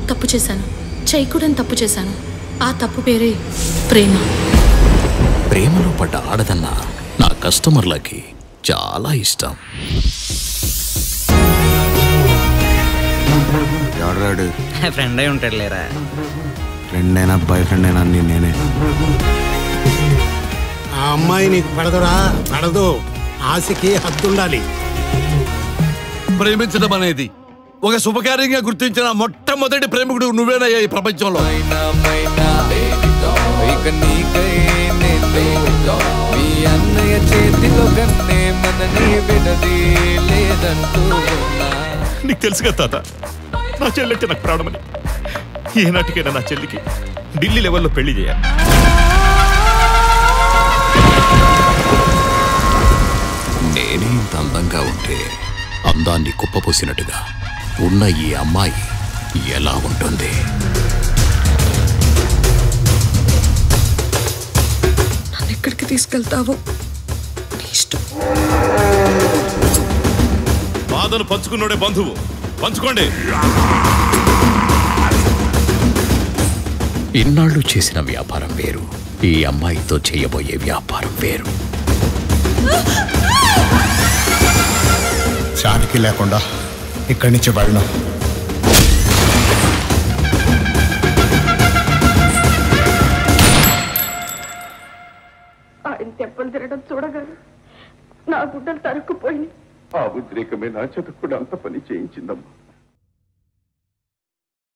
తప్పు చేశాను చేయకూడని తప్పు చేశాను ఆ తప్పు పేరే ప్రేమ ప్రేమలో పడ్డ ఆడదన్న నా కస్టమర్లకి చాలా ఇష్టం ఎవడాడు ఫ్రెండ్ అయి ఉంటాడు లేరా ఫ్రెండ్ అయినా బాయ్ ఫ్రెండ్ అయినా అన్ని నేనే ఆ అమ్మాయి నీకు పడదురా పడదు ఆశకి హద్దుండాలి ప్రేమించడం అనేది ఒక శుభకార్యంగా గుర్తించిన మొట్టమొదటి ప్రేమికుడు నువ్వేనయ్యా ఈ ప్రపంచంలో ఇక నీకై నేనే మీ అన్నయ్య చేతిలో కన్నే మనని విడది లేదంటూ ఉన్నా నీకు తెలుసుగా తాత నా చెల్లంటే నాకు ప్రాణమని ఏనాటికైనా నా చెల్లికి ఢిల్లీ లెవెల్లో పెళ్లి చేయాలి నేనే ఇంత అందంగా ఉంటే అందాన్ని కుప్పపోసినట్టుగా ఉన్న ఈ అమ్మాయి ఎలా ఉంటుంది నన్ను ఎక్కడికి తీసుకెళ్తావో నీ ఇష్టం బాధను పంచుకున్నోడే బంధువు పంచుకోండి ఇన్నాళ్ళు చేసిన వ్యాపారం వేరు ఈ అమ్మాయితో చేయబోయే వ్యాపారం వేరు శాంతికి లేకుండా ఇక్కడి నుంచి వెళ్ళను ఆయన తెప్పలు తిరగడం చూడగానే నా గుడ్డలు తరుక్కుపోయినాయి ఆ ఉద్రేకమే నా చేత కూడా అంత పని చేయించిందమ్మా